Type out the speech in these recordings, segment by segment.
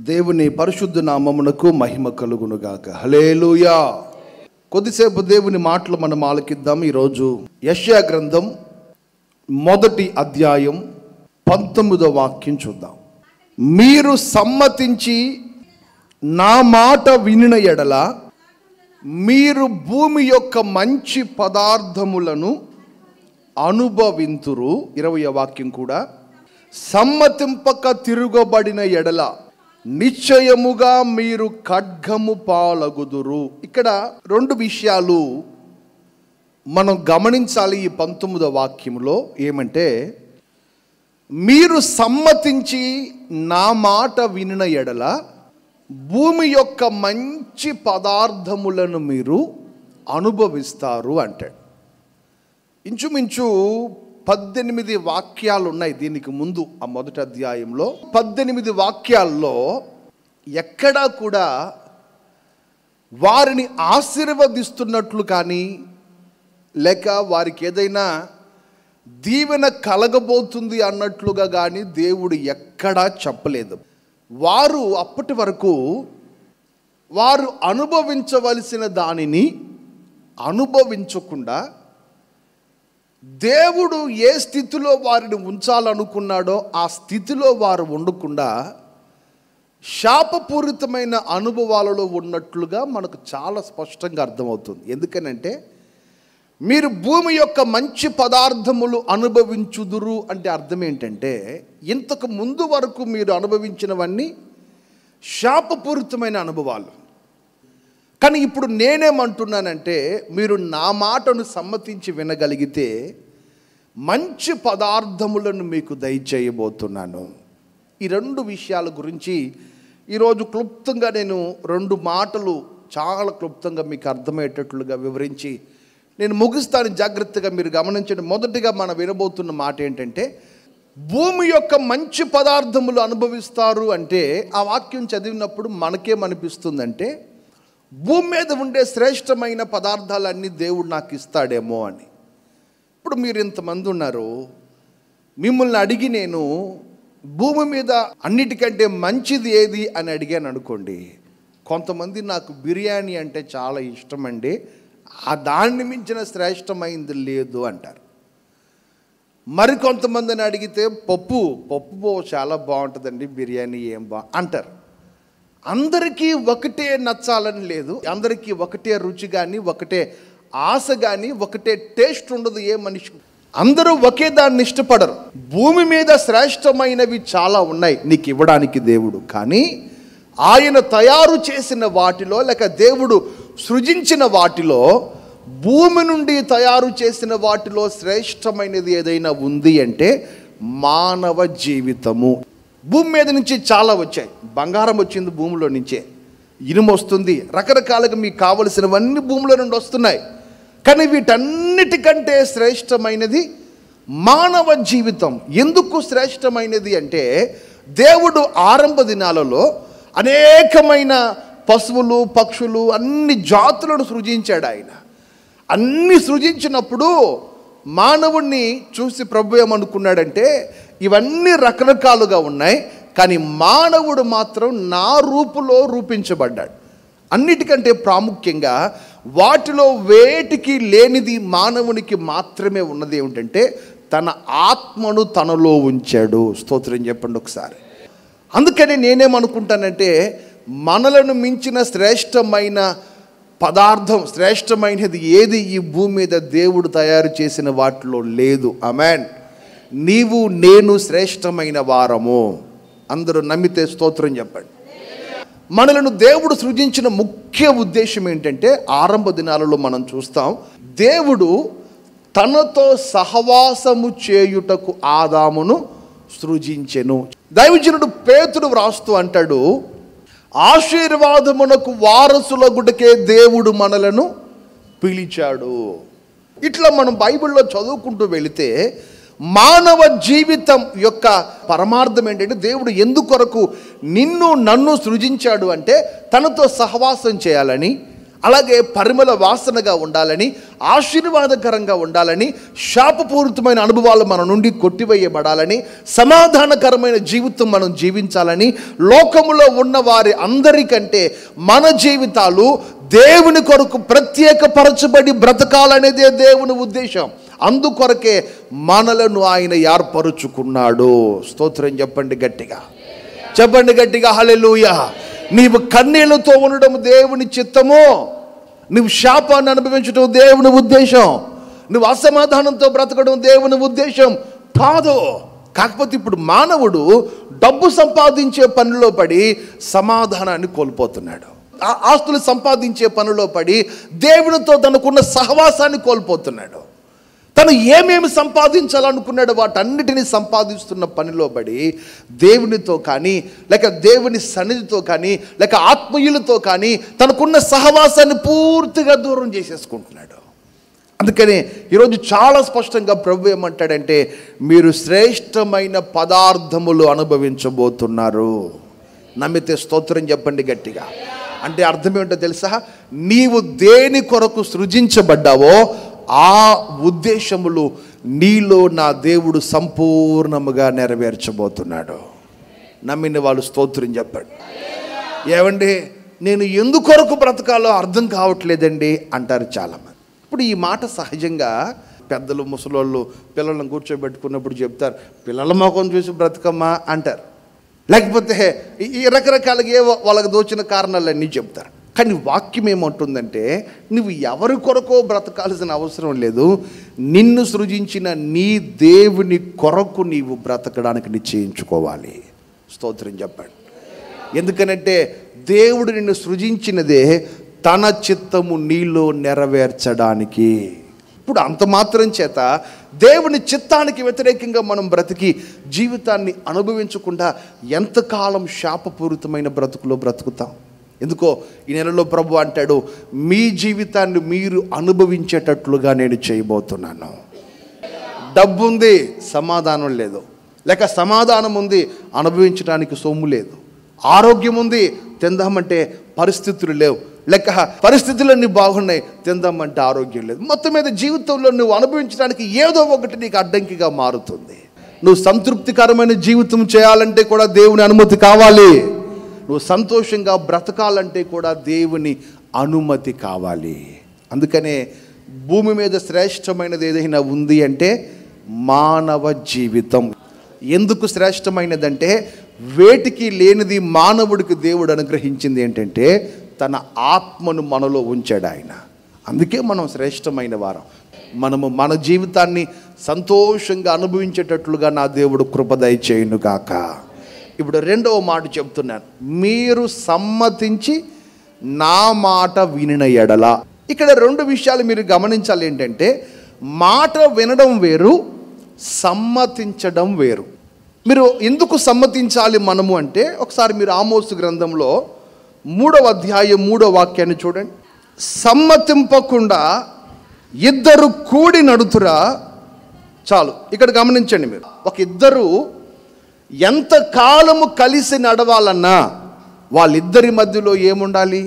దేవుని పరిశుద్ధ నామమునకు మహిమ కలుగునుగాక హలేలుయా కొద్దిసేపు దేవుని మాటలు మనం ఆలకిద్దాం ఈరోజు యశ్యా గ్రంథం మొదటి అధ్యాయం పంతొమ్మిదో వాక్యం చూద్దాం మీరు సమ్మతించి నా మాట వినిన ఎడల మీరు భూమి యొక్క మంచి పదార్థములను అనుభవింతురు ఇరవై వాక్యం కూడా సమ్మతింపక తిరుగబడిన ఎడల నిశ్చయముగా మీరు ఖడ్గము పాలగుదురు ఇక్కడ రెండు విషయాలు మనం గమనించాలి ఈ పంతొమ్మిదో వాక్యంలో ఏమంటే మీరు సమ్మతించి నా మాట వినిన ఎడల భూమి యొక్క మంచి పదార్థములను మీరు అనుభవిస్తారు అంటాడు ఇంచుమించు పద్దెనిమిది వాక్యాలు ఉన్నాయి దీనికి ముందు ఆ మొదటి అధ్యాయంలో పద్దెనిమిది వాక్యాల్లో ఎక్కడా కూడా వారిని ఆశీర్వదిస్తున్నట్లు కానీ లేక వారికి ఏదైనా దీవెన కలగబోతుంది అన్నట్లుగా కానీ దేవుడు ఎక్కడా చెప్పలేదు వారు అప్పటి వరకు వారు అనుభవించవలసిన దానిని అనుభవించకుండా దేవుడు ఏ స్థితిలో వారిని ఉంచాలనుకున్నాడో ఆ స్థితిలో వారు ఉండకుండా శాపపూరితమైన అనుభవాలలో ఉన్నట్లుగా మనకు చాలా స్పష్టంగా అర్థమవుతుంది ఎందుకనంటే మీరు భూమి యొక్క మంచి పదార్థములు అనుభవించుదురు అంటే అర్థం ఏంటంటే ఇంతకు ముందు వరకు మీరు అనుభవించినవన్నీ శాపపూరితమైన అనుభవాలు కానీ ఇప్పుడు నేనేమంటున్నానంటే మీరు నా మాటను సమ్మతించి వినగలిగితే మంచి పదార్థములను మీకు దయచేయబోతున్నాను ఈ రెండు విషయాల గురించి ఈరోజు క్లుప్తంగా నేను రెండు మాటలు చాలా క్లుప్తంగా మీకు అర్థమయ్యేటట్లుగా వివరించి నేను ముగిస్తాను జాగ్రత్తగా మీరు గమనించండి మొదటిగా మనం వినబోతున్న మాట ఏంటంటే భూమి యొక్క మంచి పదార్థములు అనుభవిస్తారు అంటే ఆ వాక్యం చదివినప్పుడు మనకేమనిపిస్తుందంటే భూమి మీద ఉండే శ్రేష్టమైన పదార్థాలన్నీ దేవుడు నాకు ఇస్తాడేమో అని ఇప్పుడు మీరు ఇంతమంది ఉన్నారు మిమ్మల్ని అడిగి నేను భూమి మీద అన్నిటికంటే మంచిది ఏది అని అడిగాను అనుకోండి కొంతమంది నాకు బిర్యానీ అంటే చాలా ఇష్టం అండి ఆ దాన్ని మించిన శ్రేష్టమైంది లేదు అంటారు మరికొంతమందిని అడిగితే పప్పు పప్పు చాలా బాగుంటుందండి బిర్యానీ ఏం బా అంటారు అందరికీ ఒకటే నచ్చాలని లేదు అందరికీ ఒకటే రుచి కానీ ఒకటే ఆశ కానీ ఒకటే టేస్ట్ ఉండదు ఏ మనిషి అందరూ ఒకే దాన్ని ఇష్టపడరు భూమి మీద శ్రేష్టమైనవి చాలా ఉన్నాయి నీకు ఇవ్వడానికి దేవుడు కానీ ఆయన తయారు చేసిన వాటిలో లేక దేవుడు సృజించిన వాటిలో భూమి నుండి తయారు చేసిన వాటిలో శ్రేష్టమైనది ఏదైనా ఉంది అంటే మానవ జీవితము భూమి మీద నుంచి చాలా వచ్చాయి బంగారం వచ్చింది భూమిలో నుంచే ఇనుము వస్తుంది రకరకాలుగా మీకు కావలసినవన్నీ భూమిలో నుండి వస్తున్నాయి కానీ వీటన్నిటికంటే శ్రేష్టమైనది మానవ జీవితం ఎందుకు శ్రేష్టమైనది అంటే దేవుడు ఆరంభ దినాలలో అనేకమైన పశువులు పక్షులు అన్ని జాతులను సృజించాడు ఆయన అన్ని సృజించినప్పుడు మానవుణ్ణి చూసి ప్రభు ఏమనుకున్నాడంటే ఇవన్నీ రకరకాలుగా ఉన్నాయి కానీ మానవుడు మాత్రం నా రూపులో రూపించబడ్డాడు అన్నిటికంటే ప్రాముఖ్యంగా వాటిలో వేటికి లేనిది మానవునికి మాత్రమే ఉన్నది ఏమిటంటే తన ఆత్మను తనలో ఉంచాడు స్తోత్రం చెప్పండి ఒకసారి అందుకని నేనేమనుకుంటానంటే మనలను మించిన శ్రేష్టమైన పదార్థం శ్రేష్టమైనది ఏది ఈ భూమి మీద దేవుడు తయారు చేసిన వాటిలో లేదు అమెన్ నీవు నేను శ్రేష్టమైన వారము అందరూ నమ్మితే స్తోత్రం చెప్పండి మనలను దేవుడు సృజించిన ముఖ్య ఉద్దేశం ఏంటంటే ఆరంభ దినాలలో మనం చూస్తాం దేవుడు తనతో సహవాసము చేయుటకు ఆదామును సృజించెను దైవజనుడు పేతుడు వ్రాస్తూ అంటాడు ఆశీర్వాదమునకు వారసుల గుడికే దేవుడు మనలను పిలిచాడు ఇట్లా మనం బైబిల్లో చదువుకుంటూ వెళితే మానవ జీవితం యొక్క పరమార్థం ఏంటంటే దేవుడు ఎందుకొరకు నిన్ను నన్ను సృజించాడు అంటే తనతో సహవాసం చేయాలని అలాగే పరిమళ వాసనగా ఉండాలని ఆశీర్వాదకరంగా ఉండాలని శాపపూరితమైన అనుభవాలు మన నుండి కొట్టివేయబడాలని సమాధానకరమైన జీవితం మనం జీవించాలని లోకములో ఉన్న వారి అందరికంటే మన జీవితాలు దేవుని కొరకు ప్రత్యేకపరచబడి బ్రతకాలనేదే దేవుని ఉద్దేశం అందుకొరకే మనలను ఆయన ఏర్పరుచుకున్నాడు స్తోత్రం చెప్పండి గట్టిగా చెప్పండి గట్టిగా హల్లెలూయా నీవు కన్నీళ్లతో ఉండడం దేవుని చిత్తము నువ్వు శాపాన్ని అనుభవించడం దేవుని ఉద్దేశం నువ్వు అసమాధానంతో బ్రతకడం దేవుని ఉద్దేశం కాదు కాకపోతే ఇప్పుడు మానవుడు డబ్బు సంపాదించే పనిలో పడి సమాధానాన్ని కోల్పోతున్నాడు ఆ- ఆస్తులు సంపాదించే పనిలో పడి దేవునితో తనకున్న సహవాసాన్ని కోల్పోతున్నాడు తను ఏమేమి సంపాదించాలనుకున్నాడో వాటన్నిటినీ సంపాదిస్తున్న పనిలో పడి దేవునితో కానీ లేక దేవుని సన్నిధితో కానీ లేక ఆత్మీయులతో కానీ తనకున్న సహవాసాన్ని పూర్తిగా దూరం చేసేసుకుంటున్నాడు అందుకని ఈరోజు చాలా స్పష్టంగా ప్రభు ఏమంటాడంటే మీరు శ్రేష్టమైన పదార్థములు అనుభవించబోతున్నారు నమ్మితే స్తోత్రం చెప్పండి గట్టిగా అంటే అర్థం ఏంటో తెలుసా నీవు దేని కొరకు సృజించబడ్డావో ఆ ఉద్దేశములు నీలో నా దేవుడు సంపూర్ణముగా నెరవేర్చబోతున్నాడు నమ్మిన వాళ్ళు స్తోత్రం చెప్పండి ఏమండి నేను ఎందుకొరకు బ్రతకాలో అర్థం కావట్లేదండి అంటారు చాలామంది ఇప్పుడు ఈ మాట సహజంగా పెద్దలు ముసలోళ్ళు పిల్లలను కూర్చోబెట్టుకున్నప్పుడు చెప్తారు పిల్లల మొఖం చూసి బ్రతకమ్మా అంటారు లేకపోతే ఈ- ఈ రకరకాలుగా ఏవో వాళ్ళకి దోచిన కారణాలన్నీ చెప్తారు కానీ వాక్యం ఏమంటుందంటే నువ్వు ఎవరి కొరకో బ్రతకాల్సిన అవసరం లేదు నిన్ను సృజించిన నీ దేవుని కొరకు నీవు బ్రతకడానికి నిశ్చయించుకోవాలి స్తోత్రం చెప్పండి ఎందుకనంటే దేవుడు నిన్ను సృజించినదే తన చిత్తము నీలో నెరవేర్చడానికి ఇప్పుడు అంత మాత్రం చేత దేవుని చిత్తానికి వ్యతిరేకంగా మనం బ్రతికి జీవితాన్ని అనుభవించకుండా ఎంతకాలం శాపపూరితమైన బ్రతుకులో బ్రతుకుతాం ఎందుకో ఈ నెలలో ప్రభు అంటాడు మీ జీవితాన్ని మీరు అనుభవించేటట్లుగా నేను చేయబోతున్నాను డబ్బు ఉంది సమాధానం లేదు లేక సమాధానం ఉంది అనుభవించడానికి సొమ్ము లేదు ఆరోగ్యం ఉంది తిందామంటే పరిస్థితులు లేవు లేక పరిస్థితులన్నీ బాగున్నాయి తిందామంటే ఆరోగ్యం లేదు మొత్తం మీద జీవితంలో నువ్వు అనుభవించడానికి ఏదో ఒకటి నీకు అడ్డంకిగా మారుతుంది నువ్వు సంతృప్తికరమైన జీవితం చేయాలంటే కూడా దేవుని అనుమతి కావాలి నువ్వు సంతోషంగా బ్రతకాలంటే కూడా దేవుని అనుమతి కావాలి అందుకనే భూమి మీద శ్రేష్టమైనది ఏదైనా ఉంది అంటే మానవ జీవితం ఎందుకు శ్రేష్టమైనదంటే వేటికి లేనిది మానవుడికి దేవుడు అనుగ్రహించింది ఏంటంటే తన ఆత్మను మనలో ఉంచాడు ఆయన అందుకే మనం శ్రేష్టమైన వారం మనము మన జీవితాన్ని సంతోషంగా అనుభవించేటట్లుగా నా దేవుడు కృపదయ చేయును గాక ఇప్పుడు రెండవ మాట చెప్తున్నాను మీరు సమ్మతించి నా మాట వినిన ఎడల ఇక్కడ రెండు విషయాలు మీరు గమనించాలి ఏంటంటే మాట వినడం వేరు సమ్మతించడం వేరు మీరు ఎందుకు సమ్మతించాలి మనము అంటే ఒకసారి మీరు ఆమోసు గ్రంథంలో మూడవ అధ్యాయం మూడవ వాక్యాన్ని చూడండి సమ్మతింపకుండా ఇద్దరు కూడి నడుతురా చాలు ఇక్కడ గమనించండి మీరు ఒక ఇద్దరు ఎంత కాలము కలిసి నడవాలన్నా వాళ్ళిద్దరి మధ్యలో ఏముండాలి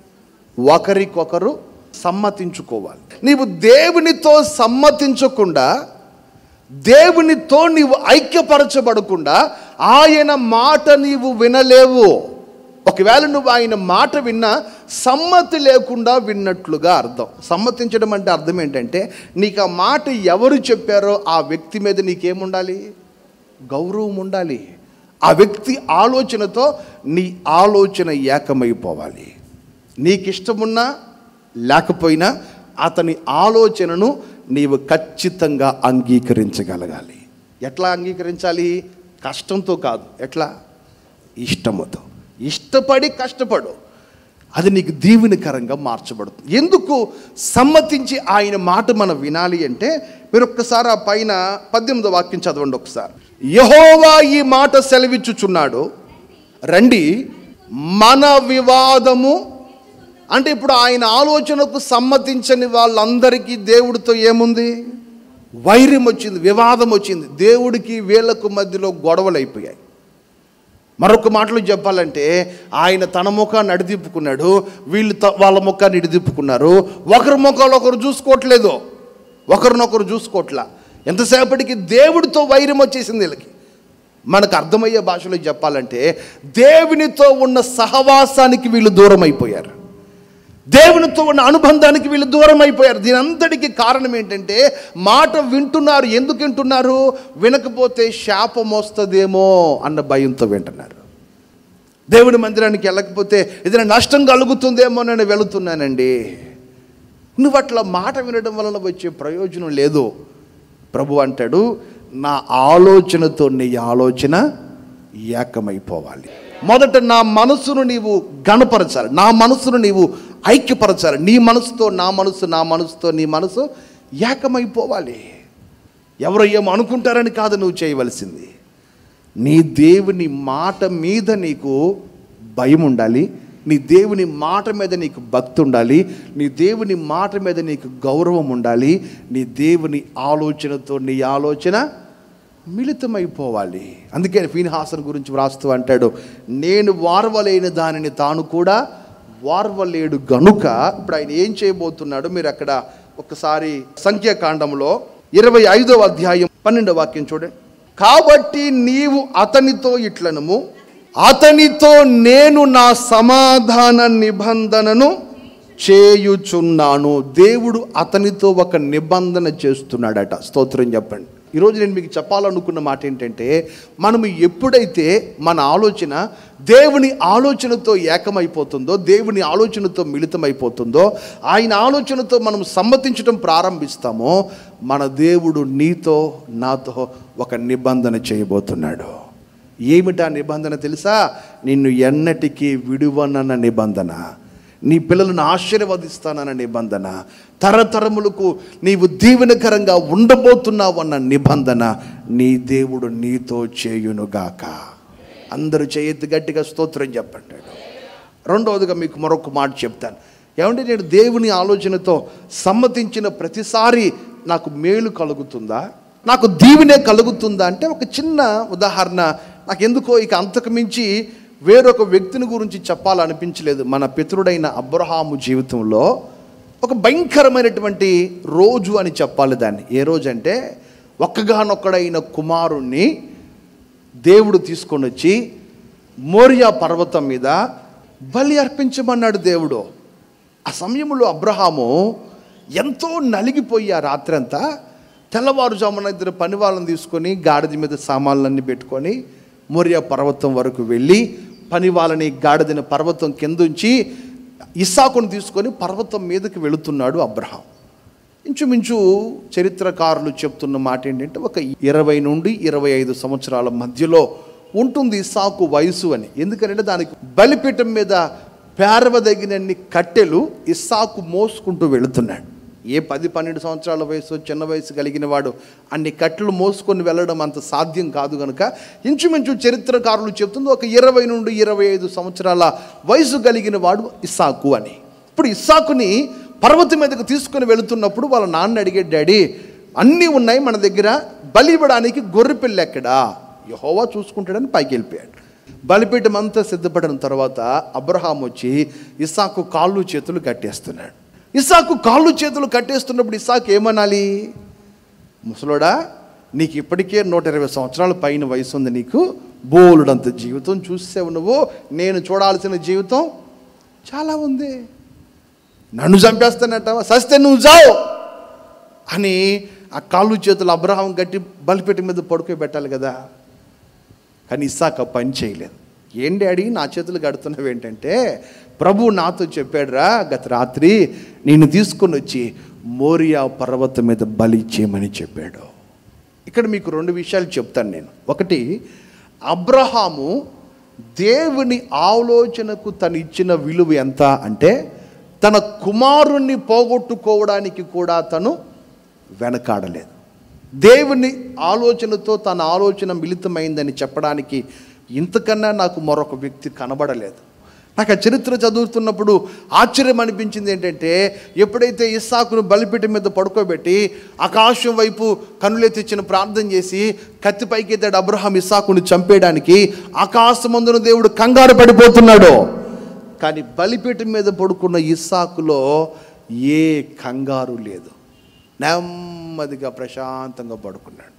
ఒకరికొకరు సమ్మతించుకోవాలి నీవు దేవునితో సమ్మతించకుండా దేవునితో నీవు ఐక్యపరచబడకుండా ఆయన మాట నీవు వినలేవు ఒకవేళ నువ్వు ఆయన మాట విన్నా సమ్మతి లేకుండా విన్నట్లుగా అర్థం సమ్మతించడం అంటే అర్థం ఏంటంటే నీకు ఆ మాట ఎవరు చెప్పారో ఆ వ్యక్తి మీద నీకేముండాలి గౌరవం ఉండాలి ఆ వ్యక్తి ఆలోచనతో నీ ఆలోచన ఏకమైపోవాలి నీకు ఇష్టమున్నా లేకపోయినా అతని ఆలోచనను నీవు ఖచ్చితంగా అంగీకరించగలగాలి ఎట్లా అంగీకరించాలి కష్టంతో కాదు ఎట్లా ఇష్టముతో ఇష్టపడి కష్టపడు అది నీకు దీవెనకరంగా మార్చబడుతుంది ఎందుకు సమ్మతించి ఆయన మాట మనం వినాలి అంటే మీరు ఒక్కసారి ఆ పైన పద్దెనిమిదో వాక్యం చదవండి ఒకసారి యహోవా ఈ మాట సెలవిచ్చుచున్నాడు రండి మన వివాదము అంటే ఇప్పుడు ఆయన ఆలోచనకు సమ్మతించని వాళ్ళందరికీ దేవుడితో ఏముంది వైర్యం వచ్చింది వివాదం వచ్చింది దేవుడికి వీళ్ళకు మధ్యలో గొడవలు అయిపోయాయి మరొక మాటలో చెప్పాలంటే ఆయన తన ముఖాన్ని అడిదిప్పుకున్నాడు వీళ్ళు త- వాళ్ళ ముఖాన్ని ఇడిదిప్పుకున్నారు ఒకరి ముఖాలు ఒకరు చూసుకోవట్లేదు ఒకరినొకరు చూసుకోవట్లా ఎంతసేపటికి దేవుడితో వైరం వచ్చేసింది వీళ్ళకి మనకు అర్థమయ్యే భాషలో చెప్పాలంటే దేవునితో ఉన్న సహవాసానికి వీళ్ళు దూరం అయిపోయారు దేవునితో ఉన్న అనుబంధానికి వీళ్ళు దూరం అయిపోయారు దీని అంతటికి కారణం ఏంటంటే మాట వింటున్నారు ఎందుకు వింటున్నారు వినకపోతే శాపం వస్తుందేమో అన్న భయంతో వింటున్నారు దేవుని మందిరానికి వెళ్ళకపోతే ఏదైనా నష్టం కలుగుతుందేమో నేను వెళుతున్నానండి నువ్వు అట్లా మాట వినడం వలన వచ్చే ప్రయోజనం లేదు ప్రభు అంటాడు నా ఆలోచనతో నీ ఆలోచన ఏకమైపోవాలి మొదట నా మనసును నీవు గణపరచాలి నా మనసును నీవు ఐక్యపరచాలి నీ మనసుతో నా మనసు నా మనసుతో నీ మనసు ఏకమైపోవాలి ఎవరో ఏమో అనుకుంటారని కాదు నువ్వు చేయవలసింది నీ దేవుని మాట మీద నీకు భయం ఉండాలి నీ దేవుని మాట మీద నీకు భక్తి ఉండాలి నీ దేవుని మాట మీద నీకు గౌరవం ఉండాలి నీ దేవుని ఆలోచనతో నీ ఆలోచన మిళితమైపోవాలి అందుకే ఫీన్హాసన్ గురించి వ్రాస్తూ అంటాడు నేను వారవలేని దానిని తాను కూడా వార్వలేడు గనుక ఇప్పుడు ఆయన ఏం చేయబోతున్నాడు మీరు అక్కడ ఒకసారి సంఖ్యాకాండంలో ఇరవై ఐదవ అధ్యాయం పన్నెండవ వాక్యం చూడండి కాబట్టి నీవు అతనితో ఇట్లనము అతనితో నేను నా సమాధాన నిబంధనను చేయుచున్నాను దేవుడు అతనితో ఒక నిబంధన చేస్తున్నాడట స్తోత్రం చెప్పండి ఈరోజు నేను మీకు చెప్పాలనుకున్న మాట ఏంటంటే మనము ఎప్పుడైతే మన ఆలోచన దేవుని ఆలోచనతో ఏకమైపోతుందో దేవుని ఆలోచనతో మిళితమైపోతుందో ఆయన ఆలోచనతో మనం సమ్మతించడం ప్రారంభిస్తామో మన దేవుడు నీతో నాతో ఒక నిబంధన చేయబోతున్నాడు ఏమిటా నిబంధన తెలుసా నిన్ను ఎన్నటికీ విడువనన్న నిబంధన నీ పిల్లలను ఆశీర్వదిస్తానన్న నిబంధన తరతరములకు నీవు దీవెనకరంగా ఉండబోతున్నావన్న నిబంధన నీ దేవుడు నీతో చేయునుగాక అందరూ చేయెత్తి గట్టిగా స్తోత్రం చెప్పండి రెండవదిగా మీకు మరొక మాట చెప్తాను ఏమంటే నేను దేవుని ఆలోచనతో సమ్మతించిన ప్రతిసారి నాకు మేలు కలుగుతుందా నాకు దీవెనే కలుగుతుందా అంటే ఒక చిన్న ఉదాహరణ నాకు ఎందుకో ఇక అంతకు మించి వేరొక వ్యక్తిని గురించి చెప్పాలనిపించలేదు మన పితరుడైన అబ్రహాము జీవితంలో ఒక భయంకరమైనటువంటి రోజు అని చెప్పాలి దాన్ని ఏ రోజు అంటే ఒక్కగానొక్కడైన కుమారుణ్ణి దేవుడు తీసుకొని వచ్చి మోరియా పర్వతం మీద బలి అర్పించమన్నాడు దేవుడు ఆ సమయంలో అబ్రహాము ఎంతో నలిగిపోయి ఆ రాత్రంతా తెల్లవారుజామున ఇద్దరు పని వాళ్ళని తీసుకొని గాడిద మీద సామాన్లన్నీ పెట్టుకొని మోరియా పర్వతం వరకు వెళ్ళి పని వాళ్ళని గాడిదని పర్వతం కిందుంచి ఇస్సాకును తీసుకొని పర్వతం మీదకి వెళుతున్నాడు అబ్రహాం ఇంచుమించు చరిత్రకారులు చెప్తున్న మాట ఏంటంటే ఒక ఇరవై నుండి ఇరవై ఐదు సంవత్సరాల మధ్యలో ఉంటుంది ఇస్సాకు వయసు అని ఎందుకంటే దానికి బలిపీఠం మీద పేరవదగినన్ని కట్టెలు ఇస్సాకు మోసుకుంటూ వెళుతున్నాడు ఏ పది పన్నెండు సంవత్సరాల వయసు చిన్న వయసు కలిగిన వాడు అన్ని కట్టెలు మోసుకొని వెళ్ళడం అంత సాధ్యం కాదు కనుక ఇంచుమించు చరిత్రకారులు చెప్తుంది ఒక ఇరవై నుండి ఇరవై ఐదు సంవత్సరాల వయసు కలిగిన వాడు ఇస్సాకు అని ఇప్పుడు ఇస్సాకుని పర్వతం మీదకు తీసుకొని వెళుతున్నప్పుడు వాళ్ళ నాన్న అడిగే డాడీ అన్నీ ఉన్నాయి మన దగ్గర బలి ఇవ్వడానికి గొర్రె పిల్ల ఎక్కడా యహోవా చూసుకుంటాడని పైకి వెళ్ళిపోయాడు బలిపీఠం అంతా సిద్ధపడిన తర్వాత అబ్రహాం వచ్చి ఇస్సాకు కాళ్ళు చేతులు కట్టేస్తున్నాడు ఇస్సాకు కాళ్ళు చేతులు కట్టేస్తున్నప్పుడు ఇస్సాకు ఏమనాలి ముసలోడా నీకు ఇప్పటికే నూట ఇరవై సంవత్సరాల పైన వయసు ఉంది నీకు బోలుడంత జీవితం చూసావు నువ్వు నేను చూడాల్సిన జీవితం చాలా ఉంది నన్ను చంపేస్తానంటావా సస్తే నువ్వు జావు అని ఆ కాళ్ళు చేతులు అబ్రహాం గట్టి బలిపెట్టి మీద పడుకోబెట్టాలి కదా కానీ ఇస్సాక పని చేయలేదు ఏం డాడీ నా చేతులు కడుతున్నావు ఏంటంటే ప్రభు నాతో చెప్పాడురా గత రాత్రి నేను తీసుకొని వచ్చి మోరియా పర్వతం మీద బలి చేయమని చెప్పాడు ఇక్కడ మీకు రెండు విషయాలు చెప్తాను నేను ఒకటి అబ్రహాము దేవుని ఆలోచనకు తను ఇచ్చిన విలువ ఎంత అంటే తన కుమారుణ్ణి పోగొట్టుకోవడానికి కూడా తను వెనకాడలేదు దేవుని ఆలోచనతో తన ఆలోచన మిళితమైందని చెప్పడానికి ఇంతకన్నా నాకు మరొక వ్యక్తి కనబడలేదు నాకు ఆ చరిత్ర చదువుతున్నప్పుడు ఆశ్చర్యం అనిపించింది ఏంటంటే ఎప్పుడైతే ఇస్సాకును బలిపీఠం మీద పడుకోబెట్టి ఆకాశం వైపు కనులెత్తిచ్చిన ప్రార్థన చేసి కత్తి పైకి ఎత్తాడు అబ్రహాం ఇస్సాకుని చంపేయడానికి ఆకాశమందున దేవుడు కంగారు పడిపోతున్నాడు కానీ బలిపీఠం మీద పడుకున్న ఇస్సాకులో ఏ కంగారు లేదు నెమ్మదిగా ప్రశాంతంగా పడుకున్నాడు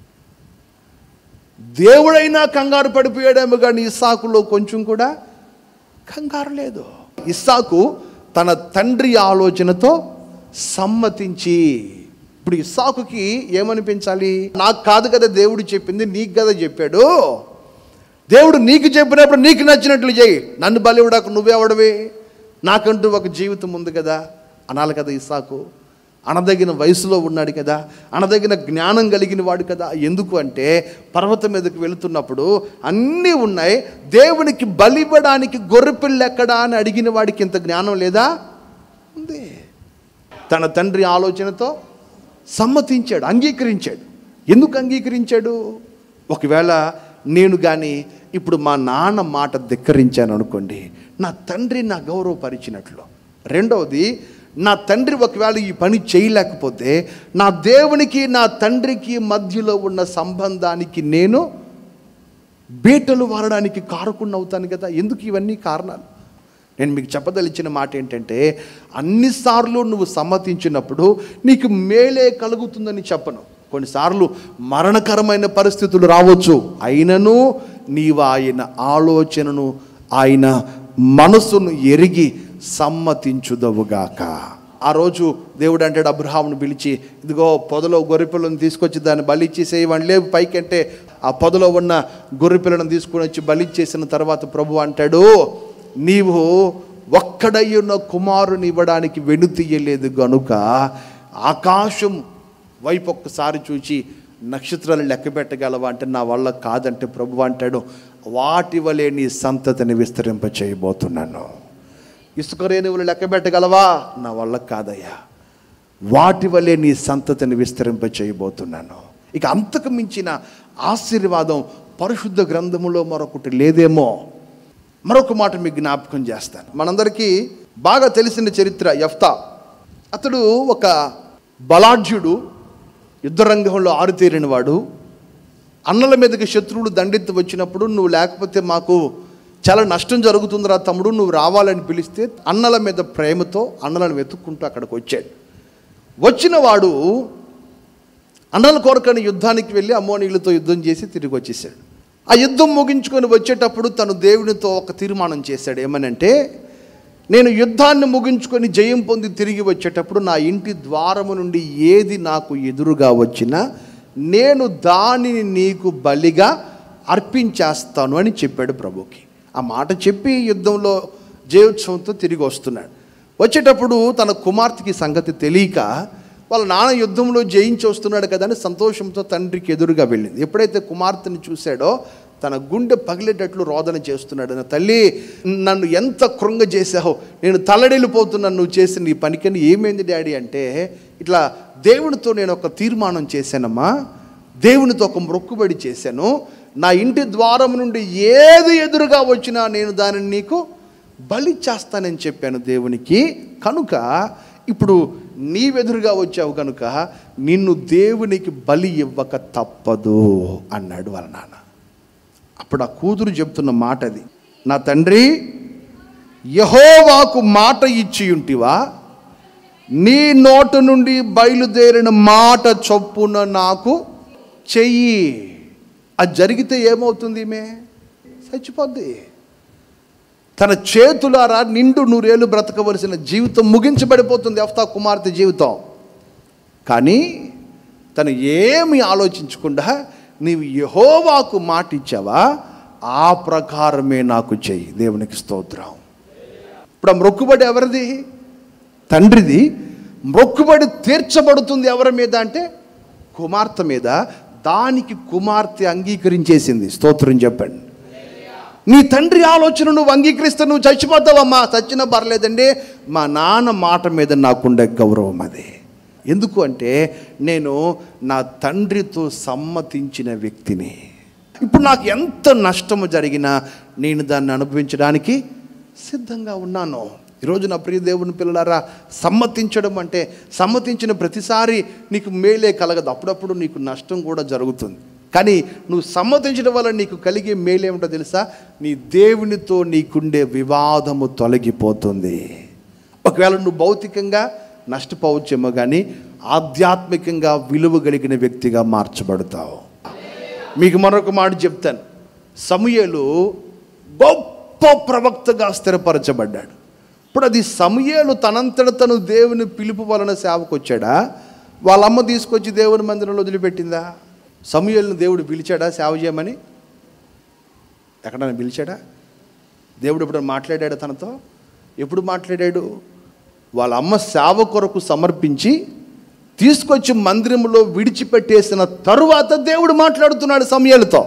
దేవుడైనా కంగారు పడిపోయాడేమో కానీ ఇస్సాకులో కొంచెం కూడా కంగారు లేదు ఇస్సాకు తన తండ్రి ఆలోచనతో సమ్మతించి ఇప్పుడు ఇస్సాకుకి ఏమనిపించాలి నాకు కాదు కదా దేవుడు చెప్పింది నీకు కదా చెప్పాడు దేవుడు నీకు చెప్పినప్పుడు నీకు నచ్చినట్లు చేయి నన్ను బలివుడాకు నువ్వెవడవే నాకంటూ ఒక జీవితం ఉంది కదా అనాలి కదా ఇస్సాకు అనదగిన వయసులో ఉన్నాడు కదా అనదగిన జ్ఞానం కలిగిన వాడు కదా ఎందుకు అంటే పర్వతం మీదకి వెళుతున్నప్పుడు అన్నీ ఉన్నాయి దేవునికి బలివ్వడానికి గొర్రెపిల్ల ఎక్కడా అని అడిగిన వాడికి ఇంత జ్ఞానం లేదా ఉంది తన తండ్రి ఆలోచనతో సమ్మతించాడు అంగీకరించాడు ఎందుకు అంగీకరించాడు ఒకవేళ నేను కానీ ఇప్పుడు మా నాన్న మాట ధిక్కరించాను అనుకోండి నా తండ్రి నా గౌరవపరిచినట్లు రెండవది నా తండ్రి ఒకవేళ ఈ పని చేయలేకపోతే నా దేవునికి నా తండ్రికి మధ్యలో ఉన్న సంబంధానికి నేను బీటలు వారడానికి కారకుండా అవుతాను కదా ఎందుకు ఇవన్నీ కారణాలు నేను మీకు చెప్పదలిచిన మాట ఏంటంటే అన్నిసార్లు నువ్వు సమ్మతించినప్పుడు నీకు మేలే కలుగుతుందని చెప్పను కొన్నిసార్లు మరణకరమైన పరిస్థితులు రావచ్చు అయినను నీవు ఆయన ఆలోచనను ఆయన మనసును ఎరిగి సమ్మతించుదవుగాక ఆ రోజు దేవుడు అంటాడు అబ్రహామును పిలిచి ఇదిగో పొదలో గొర్రెపిల్లను తీసుకొచ్చి దాన్ని బలిచ్చేసేయి వాడిని లేవు పైకి అంటే ఆ పొదలో ఉన్న గొర్రెపిల్లను తీసుకొని వచ్చి బలిచ్చేసిన తర్వాత ప్రభు అంటాడు నీవు ఒక్కడయ్యున్న కుమారుని ఇవ్వడానికి వెనుతీయలేదు గనుక ఆకాశం వైపు ఒక్కసారి చూచి నక్షత్రాలు లెక్క పెట్టగలవా అంటే నా వల్ల కాదంటే ప్రభు అంటాడు వాటి వలె నీ సంతతిని విస్తరింప చేయబోతున్నాను ఇసుక రేణువులు లెక్క పెట్టగలవా నా వల్ల కాదయ్యా వాటి వలె నీ సంతతిని విస్తరింప చేయబోతున్నాను ఇక అంతకు మించిన ఆశీర్వాదం పరిశుద్ధ గ్రంథములో మరొకటి లేదేమో మరొక మాట మీకు జ్ఞాపకం చేస్తాను మనందరికీ బాగా తెలిసిన చరిత్ర యఫ్తా అతడు ఒక బలాఢ్యుడు యుద్ధరంగంలో ఆరుతేరిన వాడు అన్నల మీదకి శత్రువులు దండెత్తి వచ్చినప్పుడు నువ్వు లేకపోతే మాకు చాలా నష్టం జరుగుతుందిరా తమ్ముడు నువ్వు రావాలని పిలిస్తే అన్నల మీద ప్రేమతో అన్నలను వెతుక్కుంటూ అక్కడికి వచ్చాడు వచ్చిన వాడు అన్నల కొరకని యుద్ధానికి వెళ్ళి అమ్మోనీళ్ళతో యుద్ధం చేసి తిరిగి వచ్చేసాడు ఆ యుద్ధం ముగించుకొని వచ్చేటప్పుడు తను దేవునితో ఒక తీర్మానం చేశాడు ఏమనంటే నేను యుద్ధాన్ని ముగించుకొని జయం పొంది తిరిగి వచ్చేటప్పుడు నా ఇంటి ద్వారము నుండి ఏది నాకు ఎదురుగా వచ్చినా నేను దానిని నీకు బలిగా అర్పించేస్తాను అని చెప్పాడు ప్రభుకి ఆ మాట చెప్పి యుద్ధంలో జయోత్సవంతో తిరిగి వస్తున్నాడు వచ్చేటప్పుడు తన కుమార్తెకి సంగతి తెలియక వాళ్ళ నాన్న యుద్ధంలో జయించి వస్తున్నాడు కదా అని సంతోషంతో తండ్రికి ఎదురుగా వెళ్ళింది ఎప్పుడైతే కుమార్తెని చూశాడో తన గుండె పగిలేటట్లు రోదన చేస్తున్నాడు నా తల్లి నన్ను ఎంత కృంగ చేసావు నేను తల్లడిల్లిపోతున్నాను నువ్వు చేసిన ఈ పనికని ఏమైంది డాడీ అంటే ఇట్లా దేవునితో నేను ఒక తీర్మానం చేశానమ్మా దేవునితో ఒక మొక్కుబడి చేశాను నా ఇంటి ద్వారం నుండి ఏది ఎదురుగా వచ్చినా నేను దానిని నీకు బలి చేస్తానని చెప్పాను దేవునికి కనుక ఇప్పుడు నీవెదురుగా వచ్చావు కనుక నిన్ను దేవునికి బలి ఇవ్వక తప్పదు అన్నాడు వాళ్ళ నాన్న అప్పుడు ఆ కూతురు చెప్తున్న మాట అది నా తండ్రి యహోవాకు మాట ఇచ్చి ఉంటివా నీ నోటు నుండి బయలుదేరిన మాట చొప్పున నాకు చెయ్యి అది జరిగితే ఏమవుతుంది మే చచ్చిపోద్ది తన చేతులారా నిండు నూరేళ్ళు బ్రతకవలసిన జీవితం ముగించబడిపోతుంది అఫ్తా కుమార్తె జీవితం కానీ తను ఏమి ఆలోచించకుండా నీవు యహోవాకు మాట ఇచ్చావా ఆ ప్రకారమే నాకు చెయ్యి దేవునికి స్తోత్రం ఇప్పుడు ఆ మొక్కుబడి ఎవరిది తండ్రిది మొక్కుబడి తీర్చబడుతుంది ఎవరి మీద అంటే కుమార్తె మీద దానికి కుమార్తె అంగీకరించేసింది స్తోత్రం చెప్పండి నీ తండ్రి ఆలోచన నువ్వు అంగీకరిస్తే నువ్వు చచ్చిపోతావమ్మా చచ్చినా పర్లేదండి మా నాన్న మాట మీద నాకుండే గౌరవం అది ఎందుకు అంటే నేను నా తండ్రితో సమ్మతించిన వ్యక్తిని ఇప్పుడు నాకు ఎంత నష్టము జరిగినా నేను దాన్ని అనుభవించడానికి సిద్ధంగా ఉన్నాను ఈరోజు నా ప్రియ దేవుని పిల్లలారా సమ్మతించడం అంటే సమ్మతించిన ప్రతిసారి నీకు మేలే కలగదు అప్పుడప్పుడు నీకు నష్టం కూడా జరుగుతుంది కానీ నువ్వు సమ్మతించడం వల్ల నీకు కలిగే మేలేమిటో తెలుసా నీ దేవునితో నీకుండే వివాదము తొలగిపోతుంది ఒకవేళ నువ్వు భౌతికంగా నష్టపోవచ్చేమో కానీ ఆధ్యాత్మికంగా విలువ కలిగిన వ్యక్తిగా మార్చబడతావు మీకు మరొక మాట చెప్తాను సమూయేలు గొప్ప ప్రవక్తగా స్థిరపరచబడ్డాడు ఇప్పుడు అది సమూయేలు తనంతట తను దేవుని పిలుపు వలన సేవకు వచ్చాడా వాళ్ళ అమ్మ తీసుకొచ్చి దేవుని మందిరంలో వదిలిపెట్టిందా సమూయేలును దేవుడు పిలిచాడా సేవ చేయమని ఎక్కడైనా పిలిచాడా దేవుడు ఎప్పుడు మాట్లాడాడు తనతో ఎప్పుడు మాట్లాడాడు వాళ్ళ అమ్మ సేవ కొరకు సమర్పించి తీసుకొచ్చి మందిరంలో విడిచిపెట్టేసిన తరువాత దేవుడు మాట్లాడుతున్నాడు సమయాలతో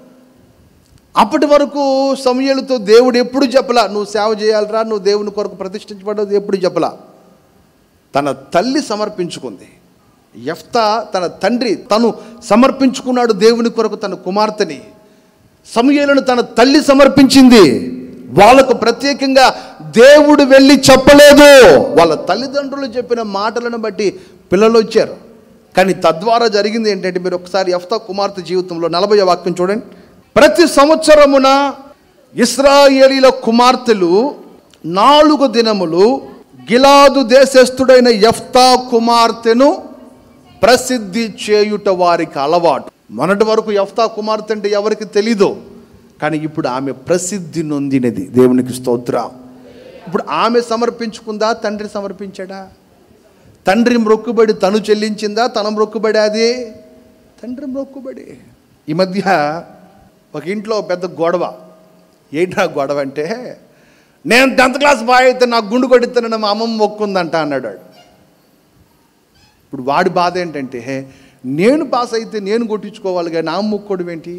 అప్పటి వరకు సమయాలతో దేవుడు ఎప్పుడు చెప్పలా నువ్వు సేవ చేయాలరా నువ్వు దేవుని కొరకు ప్రతిష్ఠించబడదు ఎప్పుడు చెప్పలా తన తల్లి సమర్పించుకుంది ఎఫ్తా తన తండ్రి తను సమర్పించుకున్నాడు దేవుని కొరకు తన కుమార్తెని సమయలను తన తల్లి సమర్పించింది వాళ్ళకు ప్రత్యేకంగా దేవుడు వెళ్ళి చెప్పలేదు వాళ్ళ తల్లిదండ్రులు చెప్పిన మాటలను బట్టి పిల్లలు వచ్చారు కానీ తద్వారా జరిగింది ఏంటంటే మీరు ఒకసారి ఎఫ్తా కుమార్తె జీవితంలో నలభై వాక్యం చూడండి ప్రతి సంవత్సరమున ఇస్రాయేలీల కుమార్తెలు నాలుగు దినములు గిలాదు దేశస్థుడైన ఎఫ్తా కుమార్తెను ప్రసిద్ధి చేయుట వారికి అలవాటు మొన్నటి వరకు ఎఫ్తా కుమార్తె అంటే ఎవరికి తెలీదు కానీ ఇప్పుడు ఆమె ప్రసిద్ధి నొందినది దేవునికి స్తోత్రం ఇప్పుడు ఆమె సమర్పించుకుందా తండ్రి సమర్పించాడా తండ్రి మ్రొక్కుబడి తను చెల్లించిందా తన మ్రొక్కుబడి అది తండ్రి మ్రొక్కుబడి ఈ మధ్య ఒక ఇంట్లో పెద్ద గొడవ ఏంటా గొడవ అంటే నేను టెన్త్ క్లాస్ బాయ్ అయితే నాకు గుండు కొడిస్తానని మా అమ్మమ్మ మొక్కుందంట అన్నాడు వాడు. ఇప్పుడు వాడి బాధ ఏంటంటే నేను పాస్ అయితే నేను కొట్టించుకోవాలి కానీ నా మొక్కోడు ఏంటి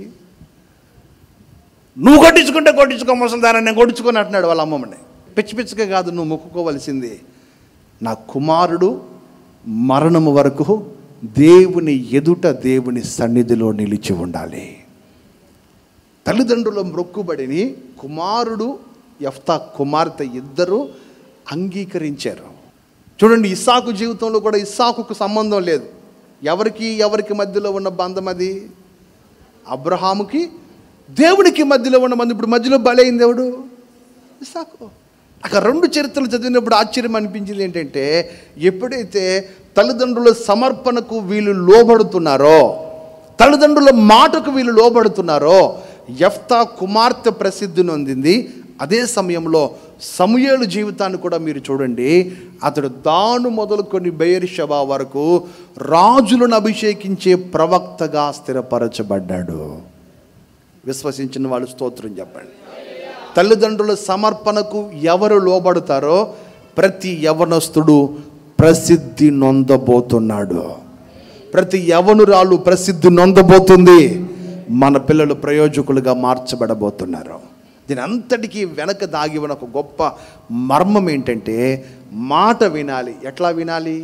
నువ్వు కొట్టించుకుంటే కొట్టించుకో ముసలిదారా నేను కొట్టించుకొని అంటున్నాడు వాళ్ళ అమ్మమ్మని పిచ్చి పిచ్చిగా కాదు నువ్వు మొక్కుకోవలసింది నా కుమారుడు మరణము వరకు దేవుని ఎదుట దేవుని సన్నిధిలో నిలిచి ఉండాలి తల్లిదండ్రుల మొక్కుబడిని కుమారుడు ఎఫ్తా కుమార్తె ఇద్దరు అంగీకరించారు చూడండి ఇస్సాకు జీవితంలో కూడా ఇస్సాకుకు సంబంధం లేదు ఎవరికి ఎవరికి మధ్యలో ఉన్న బంధం అది అబ్రహాముకి దేవునికి మధ్యలో ఉన్న మంది ఇప్పుడు మధ్యలో బలైంది దేవుడు ఇస్సాకు అక్కడ రెండు చరిత్రలు చదివినప్పుడు ఆశ్చర్యం అనిపించింది ఏంటంటే ఎప్పుడైతే తల్లిదండ్రుల సమర్పణకు వీళ్ళు లోబడుతున్నారో తల్లిదండ్రుల మాటకు వీళ్ళు లోబడుతున్నారో ఎఫ్తా కుమార్తె ప్రసిద్ధి నొందింది అదే సమయంలో సమూయేలు జీవితాన్ని కూడా మీరు చూడండి అతడు దాను మొదలుకొని బెయర్షబా వరకు రాజులను అభిషేకించే ప్రవక్తగా స్థిరపరచబడ్డాడు విశ్వసించిన వాళ్ళు స్తోత్రం చెప్పండి తల్లిదండ్రుల సమర్పణకు ఎవరు లోబడతారో ప్రతి యవనస్తుడు ప్రసిద్ధి నొందబోతున్నాడు ప్రతి యవనురాలు ప్రసిద్ధి నొందబోతుంది మన పిల్లలు ప్రయోజకులుగా మార్చబడబోతున్నారు దీని అంతటికీ వెనక దాగి ఉన్న ఒక గొప్ప మర్మం ఏంటంటే మాట వినాలి ఎట్లా వినాలి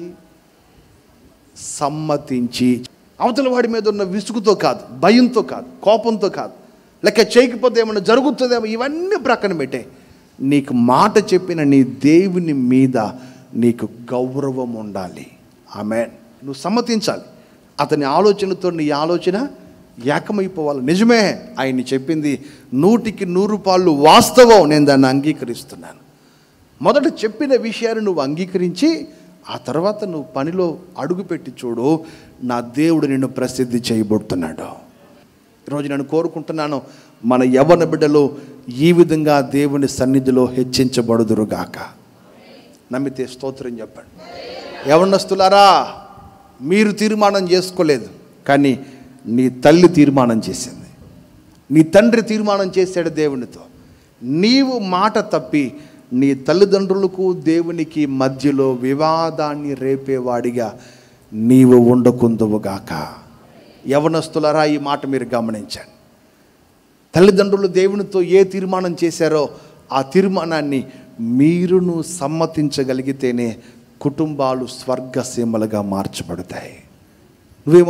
సమ్మతించి అవతల వాడి మీద ఉన్న విసుగుతో కాదు భయంతో కాదు కోపంతో కాదు లేక చేయకపోతే ఏమైనా జరుగుతుందేమో ఇవన్నీ ప్రక్కన పెట్టే నీకు మాట చెప్పిన నీ దేవుని మీద నీకు గౌరవం ఉండాలి ఆమె నువ్వు సమ్మతించాలి అతని ఆలోచనతో నీ ఆలోచన ఏకమైపోవాలి నిజమే ఆయన్ని చెప్పింది నూటికి నూరు పాళ్ళు వాస్తవం నేను దాన్ని అంగీకరిస్తున్నాను మొదట చెప్పిన విషయాన్ని నువ్వు అంగీకరించి ఆ తర్వాత నువ్వు పనిలో అడుగుపెట్టి చూడు నా దేవుడు నిన్ను ప్రసిద్ధి చేయబడుతున్నాడు ఈరోజు నేను కోరుకుంటున్నాను మన యవన బిడ్డలు ఈ విధంగా దేవుని సన్నిధిలో హెచ్చించబడుదురుగాక నమ్మితే స్తోత్రం చెప్పండి యవనస్తులారా మీరు తీర్మానం చేసుకోలేదు కానీ నీ తల్లి తీర్మానం చేసింది నీ తండ్రి తీర్మానం చేశాడు దేవునితో నీవు మాట తప్పి నీ తల్లిదండ్రులకు దేవునికి మధ్యలో వివాదాన్ని రేపేవాడిగా నీవు ఉండకుందువుగాక యవనస్తులరా ఈ మాట మీరు గమనించండి తల్లిదండ్రులు దేవునితో ఏ తీర్మానం చేశారో ఆ తీర్మానాన్ని మీరును సమ్మతించగలిగితేనే కుటుంబాలు స్వర్గసీమలుగా మార్చబడతాయి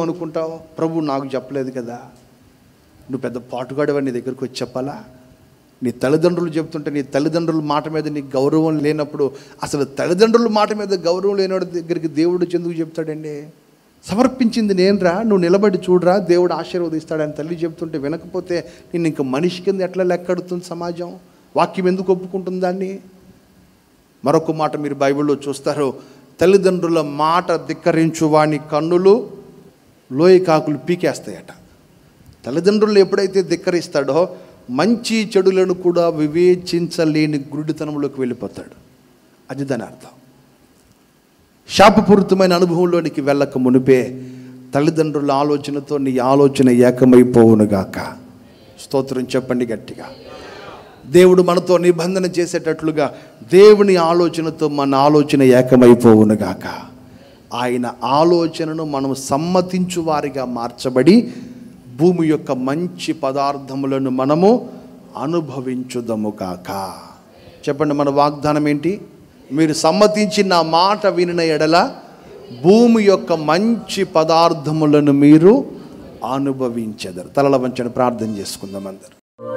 నువ్వేమనుకుంటావు ప్రభు నాకు చెప్పలేదు కదా నువ్వు పెద్ద పాటుగాడవని నీ దగ్గరికి వచ్చి చెప్పాలా నీ తల్లిదండ్రులు చెప్తుంటే నీ తల్లిదండ్రుల మాట మీద నీకు గౌరవం లేనప్పుడు అసలు తల్లిదండ్రుల మాట మీద గౌరవం లేనివాడి దగ్గరికి దేవుడు చెందుకు చెప్తాడండి సమర్పించింది నేనురా నువ్వు నిలబడి చూడరా దేవుడు ఆశీర్వదిస్తాడని తల్లి చెప్తుంటే వినకపోతే నేను ఇంక మనిషి కింద ఎట్లా లెక్కడుతుంది సమాజం వాక్యం ఎందుకు ఒప్పుకుంటుంది దాన్ని మరొక మాట మీరు బైబిల్లో చూస్తారు తల్లిదండ్రుల మాట ధిక్కరించు వాని కన్నులు లోయ కాకులు పీకేస్తాయట తల్లిదండ్రులు ఎప్పుడైతే ధిక్కరిస్తాడో మంచి చెడులను కూడా వివేచించలేని గురుడితనంలోకి వెళ్ళిపోతాడు అది దాని అర్థం శాపపూరితమైన అనుభవంలోనికి వెళ్ళక మునిపే తల్లిదండ్రుల ఆలోచనతో నీ ఆలోచన ఏకమైపోవునుగాక స్తోత్రం చెప్పండి గట్టిగా దేవుడు మనతో నిబంధన చేసేటట్లుగా దేవుని ఆలోచనతో మన ఆలోచన ఏకమైపోవునుగాక ఆయన ఆలోచనను మనం సమ్మతించు వారిగా మార్చబడి భూమి యొక్క మంచి పదార్థములను మనము అనుభవించుదముగాక చెప్పండి మన వాగ్దానం ఏంటి మీరు సమ్మతించి నా మాట వినిన ఎడల భూమి యొక్క మంచి పదార్థములను మీరు అనుభవించెదరు తలల వంచని ప్రార్థన చేసుకుందాం అందరు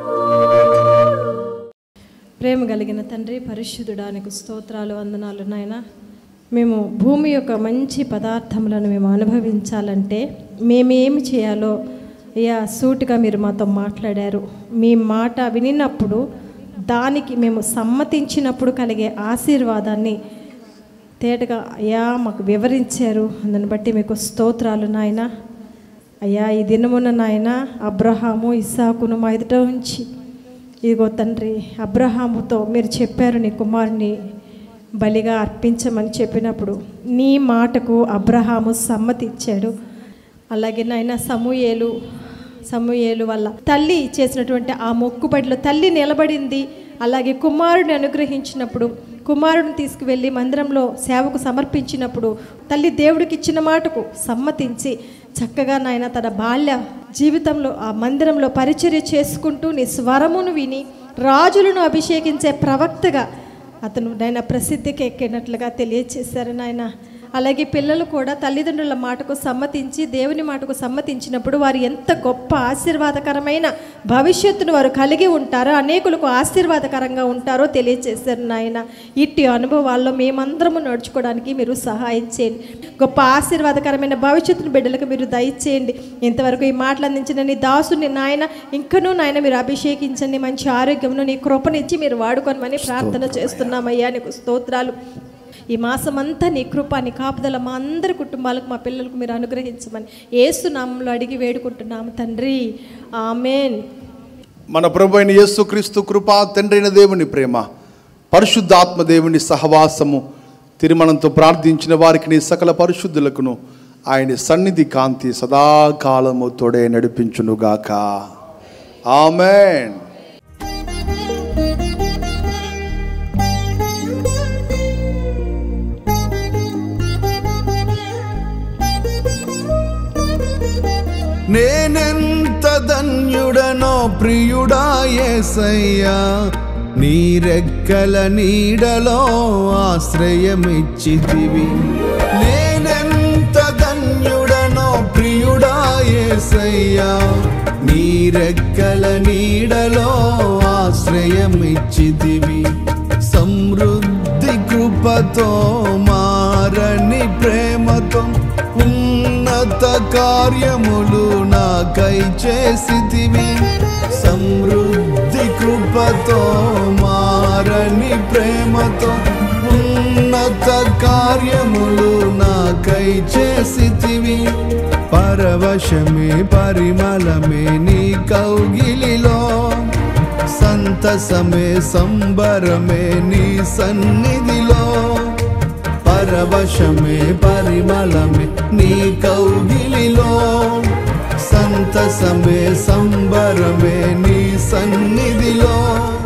ప్రేమ కలిగిన తండ్రి పరిశుద్ధుడానికి స్తోత్రాలు వందనాలు నాయన మేము భూమి యొక్క మంచి పదార్థములను మేము అనుభవించాలంటే మేమేమి చేయాలో అయ్యా సూటిగా మీరు మాతో మాట్లాడారు మీ మాట వినినప్పుడు దానికి మేము సమ్మతించినప్పుడు కలిగే ఆశీర్వాదాన్ని తేటగా అయ్యా మాకు వివరించారు అందుని బట్టి మీకు స్తోత్రాలు నాయన అయ్యా ఈ దినమున నాయన అబ్రహాము ఇస్సాకును మా ఎదుట ఉంచి ఇదిగో తండ్రి అబ్రహాముతో మీరు చెప్పారు నీ కుమారుని బలిగా అర్పించమని చెప్పినప్పుడు నీ మాటకు అబ్రహాము సమ్మతి ఇచ్చాడు అలాగే నాయన సమూయేలు సమూయేలు వల్ల తల్లి చేసినటువంటి ఆ మొక్కుబడిలో తల్లి నిలబడింది అలాగే కుమారుడిని అనుగ్రహించినప్పుడు కుమారుడిని తీసుకువెళ్ళి మందిరంలో సేవకు సమర్పించినప్పుడు తల్లి దేవుడికి ఇచ్చిన మాటకు సమ్మతించి చక్కగా నాయన తన బాల్య జీవితంలో ఆ మందిరంలో పరిచర్య చేసుకుంటూ నీ స్వరమును విని రాజులను అభిషేకించే ప్రవక్తగా అతను నాయన ప్రసిద్ధికి ఎక్కినట్లుగా తెలియచేశారు నాయన అలాగే పిల్లలు కూడా తల్లిదండ్రుల మాటకు సమ్మతించి దేవుని మాటకు సమ్మతించినప్పుడు వారు ఎంత గొప్ప ఆశీర్వాదకరమైన భవిష్యత్తును వారు కలిగి ఉంటారో అనేకులకు ఆశీర్వాదకరంగా ఉంటారో తెలియచేశారు నాయన ఇట్టి అనుభవాల్లో మేమందరము నడుచుకోవడానికి మీరు సహాయం చేయండి గొప్ప ఆశీర్వాదకరమైన భవిష్యత్తును బిడ్డలకు మీరు దయచేయండి ఇంతవరకు ఈ మాటలు అందించిన నీ దాసుని నాయన ఇంకనూ నాయన మీరు అభిషేకించండి మంచి ఆరోగ్యమును నీ కృపనిచ్చి మీరు వాడుకోనమని ప్రార్థన చేస్తున్నామయ్యా నీకు స్తోత్రాలు ఈ మాసమంతా నీ కృప నీ కాపుదల మా అందరి కుటుంబాలకు మా పిల్లలకు మీరు అనుగ్రహించమని ఏసు నామంలో అడిగి వేడుకుంటున్నాము తండ్రి ఆమెన్ మన ప్రభు అయిన యేసుక్రీస్తు కృప తండ్రైన దేవుని ప్రేమ పరిశుద్ధాత్మ దేవుని సహవాసము తిరుమణంతో ప్రార్థించిన వారికి నీ సకల పరిశుద్ధులకును ఆయన సన్నిధి కాంతి సదాకాలము తోడే నడిపించునుగాక ఆమెన్ నేనెంత ధన్యుడనో ప్రియుడా యేసయ్యా నీ రెక్కల నీడలో ఆశ్రయమిచ్చితివి నేనెంత ధన్యుడనో ప్రియుడా యేసయ్యా నీ రెక్కల నీడలో ఆశ్రయమిచ్చితివి సమృద్ధి కృపతో మారని ప్రేమతో ఉన్నత కార్యములు నాకై చేసితివి సమృద్ధి కృపతో మారని ప్రేమతో ఉన్నత కార్యములు నాకై చేసితివి పరవశమే పరిమళమే నీ కౌగిలిలో సంతసమే సంబరమే నీ సన్నిధిలో పరవశమే పరిమళమే నీ కౌగిలిలో సంతసమే సంబరమే నీ సన్నిధిలో